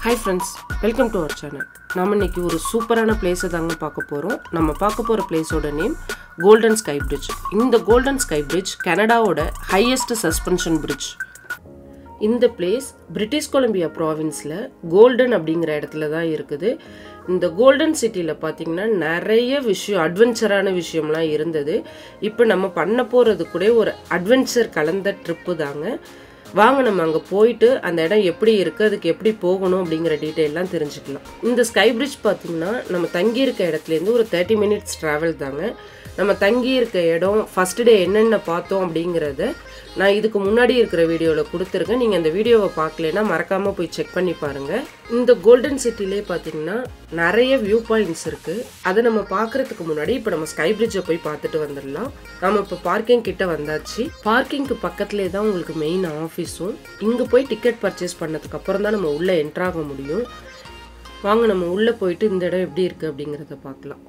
hi friends welcome to our channel நம்ம இன்னைக்கு ஒரு சூப்பரான பிளேஸை தாங்க பார்க்க போகிறோம் நம்ம பார்க்க போகிற பிளேஸோட நேம் கோல்டன் ஸ்கை பிரிட்ஜ் இந்த கோல்டன் ஸ்கை பிரிட்ஜ் கனடாவோட ஹையஸ்ட் சஸ்பென்ஷன் பிரிட்ஜ் இந்த பிளேஸ் பிரிட்டிஷ் கொலம்பியா ப்ராவின்ஸில் கோல்டன் அப்படிங்கிற இடத்துல தான் இருக்குது இந்த கோல்டன் சிட்டியில் பார்த்தீங்கன்னா நிறைய விஷயம் அட்வென்ச்சரான விஷயம்லாம் இருந்தது இப்போ நம்ம பண்ண போகிறது கூட ஒரு அட்வென்ச்சர் கலந்த ட்ரிப்பு தாங்க வாங்க நம்ம அங்கே போயிட்டு அந்த இடம் எப்படி இருக்குது அதுக்கு எப்படி போகணும் அப்படிங்கிற டீட்டெயிலாம் தெரிஞ்சுக்கலாம் இந்த ஸ்கை பிரிட்ஜ் பார்த்தீங்கன்னா நம்ம தங்கியிருக்க இடத்துலேருந்து ஒரு தேர்ட்டி மினிட்ஸ் ட்ராவல் தாங்க நம்ம தங்கியிருக்க இடம் ஃபஸ்ட் டே என்னென்ன பார்த்தோம் அப்படிங்கிறத நான் இதுக்கு முன்னாடி இருக்கிற வீடியோவில் கொடுத்துருக்கேன் நீங்கள் அந்த வீடியோவை பார்க்கலன்னா மறக்காமல் போய் செக் பண்ணி பாருங்கள் இந்த கோல்டன் சிட்டிலே பார்த்தீங்கன்னா நிறைய வியூ பாயிண்ட்ஸ் இருக்குது அதை நம்ம பார்க்குறதுக்கு முன்னாடி இப்போ நம்ம ஸ்கை பிரிட்ஜை போய் பார்த்துட்டு வந்துடலாம் நம்ம இப்போ பார்க்கிங் கிட்ட வந்தாச்சு பார்க்கிங்க்கு பக்கத்துலேயே தான் உங்களுக்கு மெயின் ஆஃபீஸும் இங்கே போய் டிக்கெட் பர்ச்சேஸ் பண்ணதுக்கு அப்புறம் தான் நம்ம உள்ளே என்ட்ராக முடியும் வாங்க நம்ம உள்ளே போயிட்டு இந்த இடம் எப்படி இருக்குது அப்படிங்கிறத பார்க்கலாம்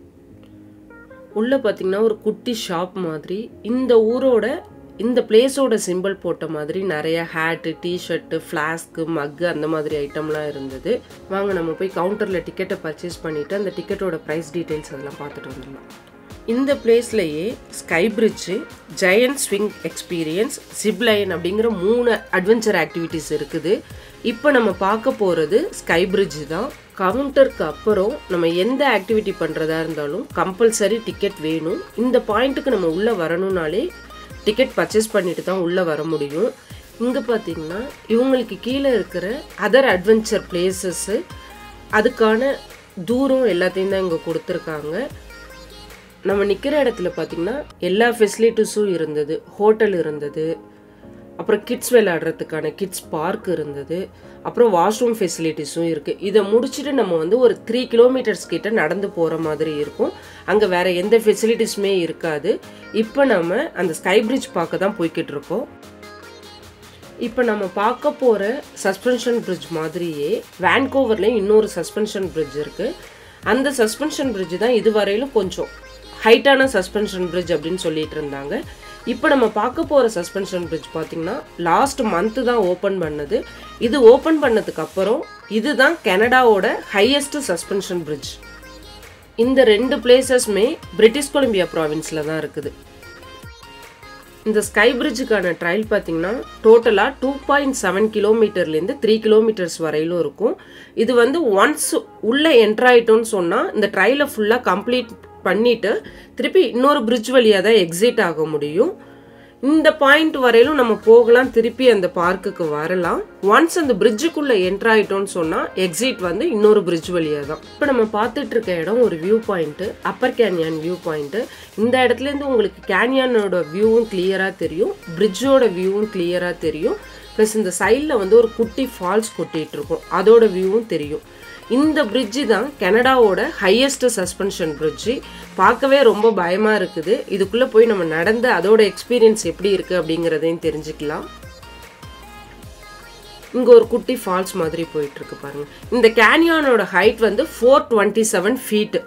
உள்ளே பார்த்தீங்கன்னா ஒரு குட்டி ஷாப் மாதிரி இந்த ஊரோட இந்த பிளேஸோட சிம்பிள் போட்ட மாதிரி நிறைய ஹேட்டு டிஷர்ட்டு ஃப்ளாஸ்க்கு மக்கு அந்த மாதிரி ஐட்டம்லாம் இருந்தது வாங்க நம்ம போய் கவுண்டரில் டிக்கெட்டை பர்ச்சேஸ் பண்ணிவிட்டு அந்த டிக்கெட்டோட ப்ரைஸ் டீட்டெயில்ஸ் அதெல்லாம் பார்த்துட்டு வந்துடலாம் இந்த பிளேஸ்லையே sky bridge giant swing experience zipline அப்படிங்கிற மூணு அட்வென்ச்சர் ஆக்டிவிட்டீஸ் இருக்குது இப்போ நம்ம பார்க்க போகிறது ஸ்கை பிரிட்ஜ் தான் கவுண்டருக்கு அப்புறம் நம்ம எந்த ஆக்டிவிட்டி பண்ணுறதா இருந்தாலும் கம்பல்சரி டிக்கெட் வேணும் இந்த பாயிண்ட்டுக்கு நம்ம உள்ளே வரணும்னாலே டிக்கெட் பர்ச்சேஸ் பண்ணிட்டு தான் உள்ளே வர முடியும் இங்கே பார்த்தீங்கன்னா இவங்களுக்கு கீழே இருக்கிற அதர் அட்வென்ச்சர் பிளேசஸ்ஸு அதுக்கான தூரம் எல்லாத்தையும் தான் இங்கே கொடுத்துருக்காங்க நம்ம நிற்கிற இடத்துல பார்த்தீங்கன்னா எல்லா ஃபெசிலிட்டிஸும் இருந்தது ஹோட்டல் இருந்தது அப்புறம் கிட்ஸ் விளையாடுறதுக்கான கிட்ஸ் பார்க் இருந்தது அப்புறம் வாஷ்ரூம் ஃபெசிலிட்டிஸும் இருக்குது இதை முடிச்சுட்டு நம்ம வந்து ஒரு த்ரீ கிலோமீட்டர்ஸ் கிட்ட நடந்து போகிற மாதிரி இருக்கும் அங்கே வேற எந்த ஃபெசிலிட்டிஸுமே இருக்காது இப்போ நம்ம அந்த ஸ்கை பிரிட்ஜ் பார்க்க தான் போய்கிட்டு இருக்கோம் இப்போ நம்ம பார்க்க போகிற சஸ்பென்ஷன் பிரிட்ஜ் மாதிரியே வேன்கோவர்லேயும் இன்னொரு சஸ்பென்ஷன் பிரிட்ஜ் இருக்குது அந்த சஸ்பென்ஷன் பிரிட்ஜ் தான் இதுவரையிலும் கொஞ்சம் ஹைட்டான சஸ்பென்ஷன் பிரிட்ஜ் அப்படின்னு சொல்லிட்டு இருந்தாங்க இப்போ நம்ம பார்க்க போகிற சஸ்பென்ஷன் பிரிட்ஜ் பார்த்தீங்கன்னா லாஸ்ட் மந்த்து தான் ஓப்பன் பண்ணது இது ஓப்பன் பண்ணதுக்கு அப்புறம் இதுதான் கனடாவோட ஹையஸ்ட் சஸ்பென்ஷன் பிரிட்ஜ் இந்த ரெண்டு பிளேசஸ்மே பிரிட்டிஷ் கொலம்பியா ப்ராவின்ஸில் தான் இருக்குது இந்த ஸ்கை பிரிட்ஜுக்கான ட்ரையல் பார்த்தீங்கன்னா டோட்டலாக டூ பாயிண்ட் செவன் கிலோமீட்டர்லேருந்து த்ரீ கிலோமீட்டர்ஸ் வரையிலும் இருக்கும் இது வந்து ஒன்ஸ் உள்ளே என்ட்ராயிட்டோன்னு சொன்னால் இந்த ட்ரையலை ஃபுல்லாக கம்ப்ளீட் பண்ணிட்டு திருப்பி இன்னொரு பிரிட்ஜ் வழியாக தான் எக்ஸிட் ஆக முடியும் இந்த பாயிண்ட் வரையிலும் நம்ம போகலாம் திருப்பி அந்த பார்க்குக்கு வரலாம் ஒன்ஸ் அந்த பிரிட்ஜுக்குள்ளே என்ட்ராயிட்டோன்னு சொன்னால் எக்ஸிட் வந்து இன்னொரு பிரிட்ஜ் வழியாக தான் இப்போ நம்ம பார்த்துட்டு இருக்க இடம் ஒரு view point upper canyon view point இந்த இடத்துலேருந்து உங்களுக்கு கேன்யானோட வியூவும் கிளியராக தெரியும் பிரிட்ஜோட வியூவும் கிளியராக தெரியும் ப்ளஸ் இந்த சைடில் வந்து ஒரு குட்டி ஃபால்ஸ் கொட்டிகிட்டு இருக்கும் அதோட வியூவும் தெரியும் இந்த பிரிட்ஜு தான் கனடாவோட ஹையஸ்ட் சஸ்பென்ஷன் பிரிட்ஜு பார்க்கவே ரொம்ப பயமாக இருக்குது இதுக்குள்ளே போய் நம்ம நடந்து அதோட எக்ஸ்பீரியன்ஸ் எப்படி இருக்குது அப்படிங்கிறதையும் தெரிஞ்சுக்கலாம் இங்கே ஒரு குட்டி ஃபால்ஸ் மாதிரி போயிட்டுருக்கு பாருங்க இந்த கேனியானோட ஹைட் வந்து ஃபோர் டுவெண்ட்டி செவன் ஃபீட்டு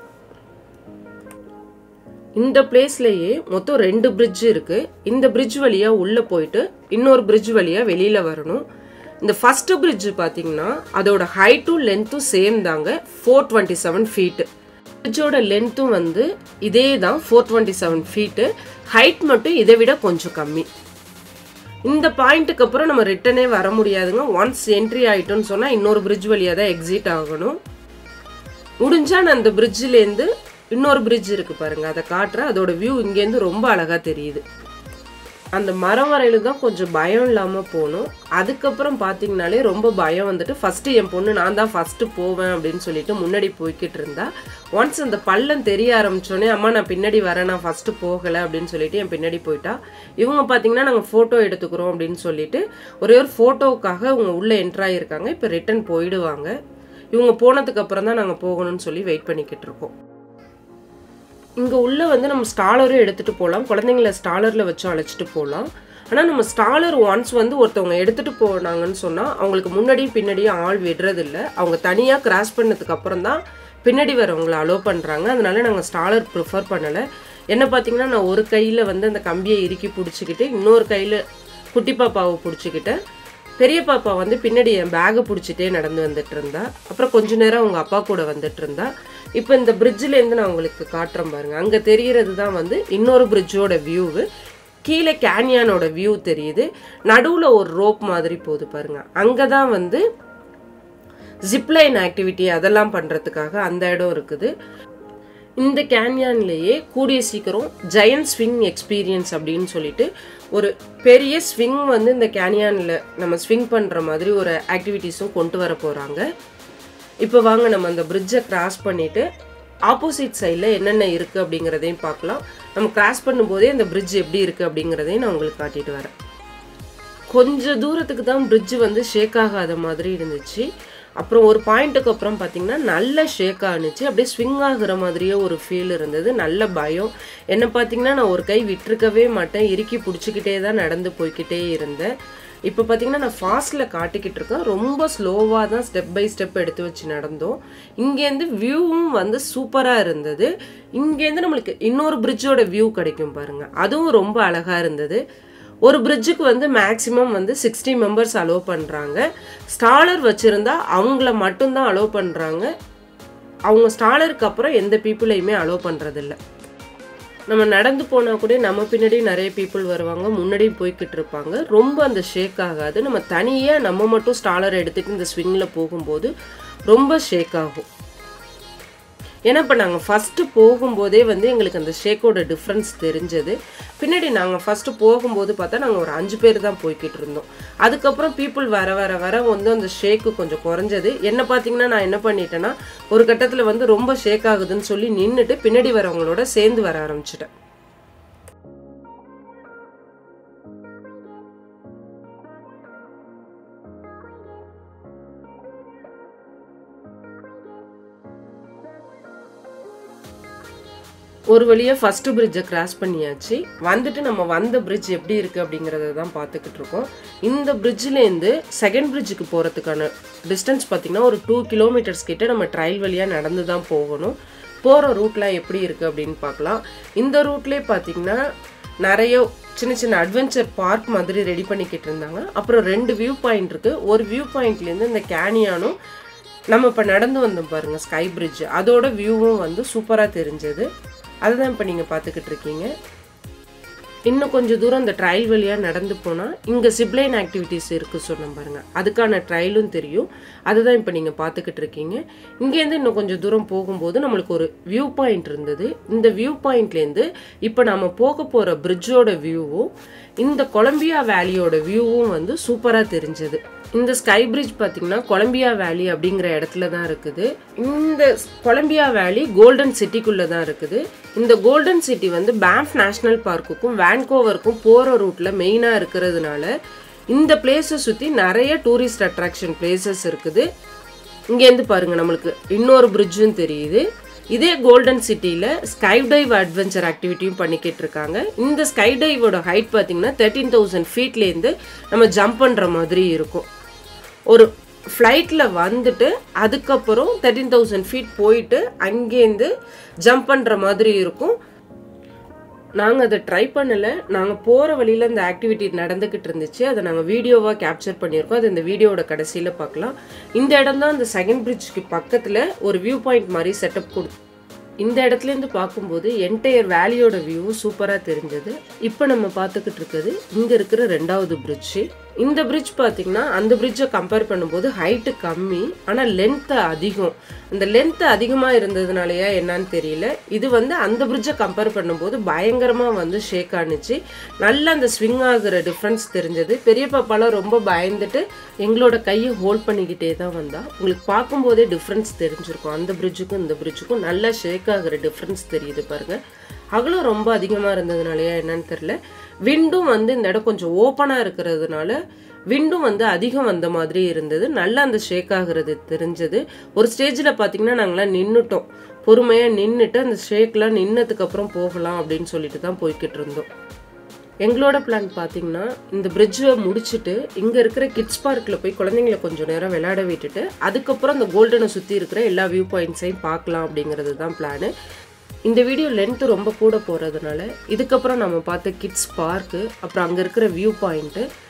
இந்த பிளேஸ்லயே மொத்தம் ரெண்டு பிரிட்ஜ் இருக்கு இந்த பிரிட்ஜ் வழியா உள்ள போயிட்டு இன்னொரு பிரிட்ஜ் வழியா வெளியில வரணும் இந்த ஃபர்ஸ்ட் பிரிட்ஜ் பார்த்தீங்கன்னா அதோட ஹைட்டும் லென்த்தும் சேம் தாங்க ஃபோர் டுவெண்ட்டி செவன் ஃபீட்டு பிரிட்ஜோட லென்த்தும் வந்து இதே தான் four twenty seven feet height மட்டும் இதை விட கொஞ்சம் கம்மி இந்த பாயிண்ட்டுக்கு அப்புறம் நம்ம ரிட்டனே வர முடியாதுங்க ஒன்ஸ் என்ட்ரி ஆகிட்டோன்னு சொன்னால் இன்னொரு பிரிட்ஜ் வழியாக தான் எக்ஸிட் ஆகணும் முடிஞ்சால் நான் அந்த பிரிட்ஜிலேருந்து இன்னொரு பிரிட்ஜ் இருக்கு பாருங்க அதை காட்டுறேன் அதோட வியூ இங்கேருந்து ரொம்ப அழகா தெரியுது அந்த மரம் வரையில தான் கொஞ்சம் பயம் இல்லாமல் போகணும் அதுக்கப்புறம் பார்த்தீங்கனாலே ரொம்ப பயம் வந்துட்டு ஃபஸ்ட்டு என் பொண்ணு நான் தான் ஃபஸ்ட்டு போவேன் அப்படின்னு சொல்லிட்டு முன்னாடி போய்கிட்டு இருந்தா ஒன்ஸ் அந்த பள்ளம் தெரிய ஆரம்பிச்சோடனே அம்மா நான் பின்னாடி வரேன் நான் ஃபஸ்ட்டு போகலை அப்படின்னு சொல்லிட்டு என் பின்னாடி போயிட்டா இவங்க பார்த்தீங்கன்னா நாங்கள் ஃபோட்டோ எடுத்துக்கிறோம் அப்படின்னு சொல்லிட்டு ஒரே ஒரு ஃபோட்டோவுக்காக இவங்க உள்ளே என்ட்ராயிருக்காங்க இப்போ ரிட்டன் போயிடுவாங்க இவங்க போனதுக்கு அப்புறம் தான் நாங்கள் போகணும்னு சொல்லி வெயிட் பண்ணிக்கிட்டு இருக்கோம் இங்கே உள்ள வந்து நம்ம ஸ்டாலரும் எடுத்துகிட்டு போகலாம் குழந்தைங்கள ஸ்டாலரில் வச்சு அழைச்சிட்டு போகலாம் ஆனால் நம்ம ஸ்டாலர் ஒன்ஸ் வந்து ஒருத்தவங்க எடுத்துகிட்டு போனாங்கன்னு சொன்னால் அவங்களுக்கு முன்னாடியும் பின்னாடியும் ஆள் விடுறதில்ல அவங்க தனியாக கிராஸ் பண்ணதுக்கு அப்புறம் தான் பின்னாடி வரவங்களை அலோவ் பண்ணுறாங்க அதனால நாங்கள் ஸ்டாலர் ப்ரிஃபர் பண்ணலை என்ன பார்த்தீங்கன்னா நான் ஒரு கையில் வந்து அந்த கம்பியை இறுக்கி பிடிச்சிக்கிட்டு இன்னொரு கையில் குட்டி பாப்பாவை பிடிச்சிக்கிட்டேன் பெரிய பாப்பா வந்து பின்னாடி என் பேகை பிடிச்சிட்டே நடந்து வந்துட்டு இருந்தா அப்புறம் கொஞ்ச நேரம் அவங்க அப்பா கூட வந்துட்டு இருந்தா இப்போ இந்த பிரிட்ஜிலேருந்து நான் உங்களுக்கு காட்டுறேன் பாருங்க அங்கே தெரிகிறது தான் வந்து இன்னொரு பிரிட்ஜோட வியூவு கீழே கேன்யானோட வியூ தெரியுது நடுவில் ஒரு ரோப் மாதிரி போகுது பாருங்க அங்கே தான் வந்து ஜிப்லைன் ஆக்டிவிட்டி அதெல்லாம் பண்ணுறதுக்காக அந்த இடம் இருக்குது இந்த கேன்யான்லேயே கூடிய சீக்கிரம் ஜெயன் ஸ்விங் எக்ஸ்பீரியன்ஸ் அப்படின்னு சொல்லிட்டு ஒரு பெரிய ஸ்விங் வந்து இந்த கேன்யானில் நம்ம ஸ்விங் பண்ணுற மாதிரி ஒரு ஆக்டிவிட்டீஸும் கொண்டு வர போகிறாங்க இப்போ வாங்க நம்ம அந்த பிரிட்ஜை கிராஸ் பண்ணிவிட்டு ஆப்போசிட் சைடில் என்னென்ன இருக்குது அப்படிங்கிறதையும் பார்க்கலாம் நம்ம கிராஸ் பண்ணும்போதே அந்த பிரிட்ஜ் எப்படி இருக்குது அப்படிங்கிறதையும் நான் உங்களுக்கு காட்டிட்டு வரேன் கொஞ்ச தூரத்துக்கு தான் பிரிட்ஜ் வந்து ஷேக் ஆகாத மாதிரி இருந்துச்சு அப்புறம் ஒரு பாயிண்ட்டுக்கு அப்புறம் பார்த்தீங்கன்னா நல்ல ஷேக் ஆனிச்சு அப்படியே ஸ்விங் ஆகுற மாதிரியே ஒரு ஃபீல் இருந்தது நல்ல பயம் என்ன பார்த்தீங்கன்னா நான் ஒரு கை விட்டுருக்கவே மாட்டேன் இறுக்கி பிடிச்சிக்கிட்டே தான் நடந்து போய்கிட்டே இருந்தேன் இப்போ பார்த்தீங்கன்னா நான் ஃபாஸ்ட்டில் காட்டிக்கிட்டு இருக்கேன் ரொம்ப ஸ்லோவாக தான் ஸ்டெப் பை ஸ்டெப் எடுத்து வச்சு நடந்தோம் இங்கேருந்து வியூவும் வந்து சூப்பராக இருந்தது இங்கேருந்து நம்மளுக்கு இன்னொரு பிரிட்ஜோட வியூ கிடைக்கும் பாருங்க அதுவும் ரொம்ப அழகாக இருந்தது ஒரு பிரிட்ஜுக்கு வந்து மேக்ஸிமம் வந்து சிக்ஸ்டி மெம்பர்ஸ் அலோவ் பண்ணுறாங்க ஸ்டாலர் வச்சுருந்தா அவங்கள மட்டும்தான் அலோவ் பண்ணுறாங்க அவங்க ஸ்டாலருக்கு அப்புறம் எந்த பீப்புளையுமே அலோவ் பண்ணுறதில்ல நம்ம நடந்து போனால் கூட நம்ம பின்னாடி நிறைய பீப்புள் வருவாங்க முன்னாடியும் போய்கிட்டு இருப்பாங்க ரொம்ப அந்த ஷேக் ஆகாது நம்ம தனியாக நம்ம மட்டும் ஸ்டாலர் எடுத்துகிட்டு இந்த ஸ்விங்கில் போகும்போது ரொம்ப ஷேக் ஆகும் ஏன்னா இப்போ நாங்கள் ஃபஸ்ட்டு போகும்போதே வந்து எங்களுக்கு அந்த ஷேக்கோட டிஃப்ரென்ஸ் தெரிஞ்சது பின்னாடி நாங்கள் ஃபஸ்ட்டு போகும்போது பார்த்தா நாங்கள் ஒரு அஞ்சு பேர் தான் போய்கிட்டு இருந்தோம் அதுக்கப்புறம் பீப்புள் வர வர வர வந்து அந்த ஷேக்கு கொஞ்சம் குறைஞ்சது என்ன பார்த்தீங்கன்னா நான் என்ன பண்ணிட்டேன்னா ஒரு கட்டத்தில் வந்து ரொம்ப ஷேக் ஆகுதுன்னு சொல்லி நின்றுட்டு பின்னாடி வரவங்களோட சேர்ந்து வர ஆரம்பிச்சிட்டேன் ஒரு வழியாக ஃபஸ்ட்டு பிரிட்ஜை கிராஸ் பண்ணியாச்சு வந்துட்டு நம்ம வந்த பிரிட்ஜ் எப்படி இருக்குது அப்படிங்கிறத தான் பார்த்துக்கிட்டு இருக்கோம் இந்த பிரிட்ஜிலேருந்து செகண்ட் பிரிட்ஜுக்கு போகிறதுக்கான டிஸ்டன்ஸ் பார்த்திங்கன்னா ஒரு டூ கிலோமீட்டர்ஸ் கிட்ட நம்ம ட்ரையல் வழியாக நடந்து தான் போகணும் போகிற ரூட்லாம் எப்படி இருக்குது அப்படின்னு பார்க்கலாம் இந்த ரூட்லேயே பார்த்திங்கன்னா நிறைய சின்ன சின்ன அட்வென்ச்சர் பார்க் மாதிரி ரெடி பண்ணிக்கிட்டு இருந்தாங்க அப்புறம் ரெண்டு வியூ பாயிண்ட் இருக்குது ஒரு வியூ பாயிண்ட்லேருந்து இந்த கேனியானும் நம்ம இப்போ நடந்து வந்தோம் பாருங்கள் ஸ்கை பிரிட்ஜ் அதோட வியூவும் வந்து சூப்பராக தெரிஞ்சது அதுதான் இப்போ நீங்கள் பார்த்துக்கிட்டு இருக்கீங்க இன்னும் கொஞ்சம் தூரம் இந்த ட்ரையல் வழியாக நடந்து போனால் இங்கே சிப்ளைன் ஆக்டிவிட்டீஸ் இருக்குது சொன்னோம் பாருங்கள் அதுக்கான ட்ரையலும் தெரியும் அதுதான் இப்போ நீங்கள் பார்த்துக்கிட்டு இருக்கீங்க இங்கேருந்து இன்னும் கொஞ்சம் தூரம் போகும்போது நம்மளுக்கு ஒரு வியூ பாயிண்ட் இருந்தது இந்த வியூ பாயிண்ட்லேருந்து இப்போ நம்ம போக போகிற பிரிட்ஜோட வியூவும் இந்த கொலம்பியா வேலியோட வியூவும் வந்து சூப்பராக தெரிஞ்சது இந்த ஸ்கை பிரிட்ஜ் பார்த்தீங்கன்னா கொலம்பியா வேலி அப்படிங்கிற இடத்துல தான் இருக்குது இந்த கொலம்பியா வேலி கோல்டன் சிட்டிக்குள்ளே தான் இருக்குது இந்த கோல்டன் சிட்டி வந்து பேம்ப் நேஷ்னல் பார்க்குக்கும் வேன்கோவருக்கும் போகிற ரூட்டில் மெயினாக இருக்கிறதுனால இந்த பிளேஸை சுற்றி நிறைய டூரிஸ்ட் அட்ராக்ஷன் பிளேசஸ் இருக்குது இங்கேருந்து பாருங்கள் நம்மளுக்கு இன்னொரு பிரிட்ஜும் தெரியுது இதே கோல்டன் சிட்டியில் ஸ்கை டைவ் அட்வென்ச்சர் ஆக்டிவிட்டியும் பண்ணிக்கிட்டு இருக்காங்க இந்த ஸ்கை டைவோட ஹைட் பார்த்தீங்கன்னா தேர்ட்டீன் தௌசண்ட் ஃபீட்லேருந்து நம்ம ஜம்ப் பண்ணுற மாதிரி இருக்கும் ஒரு ஃப்ளைட்டில் வந்துட்டு அதுக்கப்புறம் தேர்ட்டீன் தௌசண்ட் ஃபீட் போயிட்டு அங்கேருந்து ஜம்ப் பண்ணுற மாதிரி இருக்கும் நாங்கள் அதை ட்ரை பண்ணலை நாங்கள் போகிற வழியில் இந்த ஆக்டிவிட்டி நடந்துக்கிட்டு இருந்துச்சு அதை நாங்கள் வீடியோவாக கேப்சர் பண்ணியிருக்கோம் அது இந்த வீடியோவோட கடைசியில் பார்க்கலாம் இந்த இடம் தான் இந்த செகண்ட் பிரிட்ஜுக்கு பக்கத்தில் ஒரு வியூ பாயிண்ட் மாதிரி செட்டப் கொடு இந்த இடத்துலேருந்து பார்க்கும்போது என்டையர் வேலியோட வியூவும் சூப்பராக தெரிஞ்சது இப்போ நம்ம பார்த்துக்கிட்டு இருக்கிறது இங்கே இருக்கிற ரெண்டாவது பிரிட்ஜு இந்த பிரிட்ஜ் பார்த்தீங்கன்னா அந்த பிரிட்ஜை கம்பேர் பண்ணும்போது ஹைட்டு கம்மி ஆனால் லென்த்து அதிகம் அந்த லென்த்து அதிகமாக இருந்ததுனாலயா என்னன்னு தெரியல இது வந்து அந்த பிரிட்ஜை கம்பேர் பண்ணும்போது பயங்கரமாக வந்து ஷேக் ஆனிச்சு நல்லா அந்த ஸ்விங் ஆகுற டிஃப்ரென்ஸ் தெரிஞ்சது பெரிய பாப்பாலாம் ரொம்ப பயந்துட்டு எங்களோட கையை ஹோல்ட் பண்ணிக்கிட்டே தான் வந்தா உங்களுக்கு பார்க்கும்போதே டிஃப்ரென்ஸ் தெரிஞ்சிருக்கும் அந்த பிரிட்ஜுக்கும் இந்த பிரிட்ஜுக்கும் நல்லா ஷேக் ஆகுற டிஃப்ரென்ஸ் தெரியுது பாருங்க அகலம் ரொம்ப அதிகமாக இருந்ததுனாலயா என்னன்னு தெரில விண்டும் வந்து இந்த இடம் கொஞ்சம் ஓப்பனாக இருக்கிறதுனால விண்டும் வந்து அதிகம் வந்த மாதிரி இருந்தது நல்லா அந்த ஷேக் ஆகுறது தெரிஞ்சது ஒரு ஸ்டேஜில் பார்த்தீங்கன்னா நாங்களாம் நின்றுட்டோம் பொறுமையாக நின்றுட்டு அந்த ஷேக்லாம் நின்னதுக்கு அப்புறம் போகலாம் அப்படின்னு சொல்லிட்டு தான் போய்கிட்டு இருந்தோம் எங்களோட பிளான் பார்த்தீங்கன்னா இந்த பிரிட்ஜை முடிச்சுட்டு இங்கே இருக்கிற கிட்ஸ் பார்க்கில் போய் குழந்தைங்கள கொஞ்சம் நேரம் விளையாட விட்டுட்டு அதுக்கப்புறம் அந்த கோல்டனை சுற்றி இருக்கிற எல்லா வியூ பாயிண்ட்ஸையும் பார்க்கலாம் அப்படிங்கிறது தான் பிளானு இந்த வீடியோ லென்த்து ரொம்ப கூட போகிறதுனால இதுக்கப்புறம் நம்ம பார்த்த கிட்ஸ் பார்க்கு அப்புறம் அங்கே இருக்கிற வியூ பாயிண்ட்டு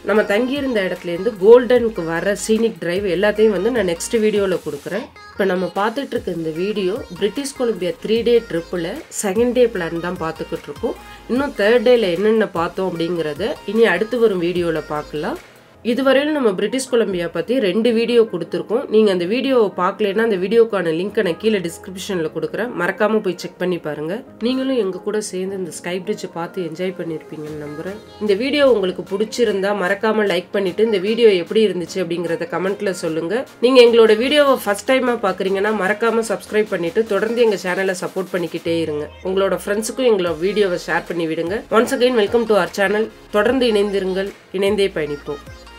நம்ம தங்கியிருந்த இடத்துலேருந்து கோல்டனுக்கு வர சீனிக் டிரைவ் எல்லாத்தையும் வந்து நான் நெக்ஸ்ட் வீடியோவில் கொடுக்குறேன் இப்போ நம்ம பார்த்துட்டு இருக்க இந்த video British Columbia three day ட்ரிப்பில் செகண்ட் டே பிளான் தான் பார்த்துக்கிட்டு இருக்கோம் இன்னும் தேர்ட் டேல என்னென்ன பார்த்தோம் அப்படிங்கிறத இனி அடுத்து வரும் வீடியோவில் பார்க்கலாம் இதுவரையிலும் நம்ம பிரிட்டிஷ் கொலம்பியா பற்றி ரெண்டு வீடியோ கொடுத்துருக்கோம் நீங்கள் அந்த வீடியோவை பார்க்கலன்னா அந்த வீடியோக்கான லிங்க்கை நான் கீழே டிஸ்கிரிப்ஷனில் கொடுக்குறேன் மறக்காமல் போய் செக் பண்ணி பாருங்கள் நீங்களும் எங்கள் கூட சேர்ந்து இந்த ஸ்கை பிரிட்ஜை பார்த்து என்ஜாய் பண்ணியிருப்பீங்கன்னு நம்புகிறேன் இந்த வீடியோ உங்களுக்கு பிடிச்சிருந்தா மறக்காமல் லைக் பண்ணிவிட்டு இந்த வீடியோ எப்படி இருந்துச்சு அப்படிங்கிறத கமெண்ட்டில் சொல்லுங்கள் நீங்கள் எங்களோட வீடியோவை ஃபஸ்ட் டைமாக பார்க்குறீங்கன்னா மறக்காமல் சப்ஸ்கிரைப் பண்ணிவிட்டு தொடர்ந்து எங்கள் சேனலை சப்போர்ட் பண்ணிக்கிட்டே இருங்க உங்களோட ஃப்ரெண்ட்ஸுக்கும் எங்களோட வீடியோவை ஷேர் பண்ணி விடுங்க once again welcome to our channel தொடர்ந்து இணைந்திருங்கள் இணைந்தே பயணிப்போம்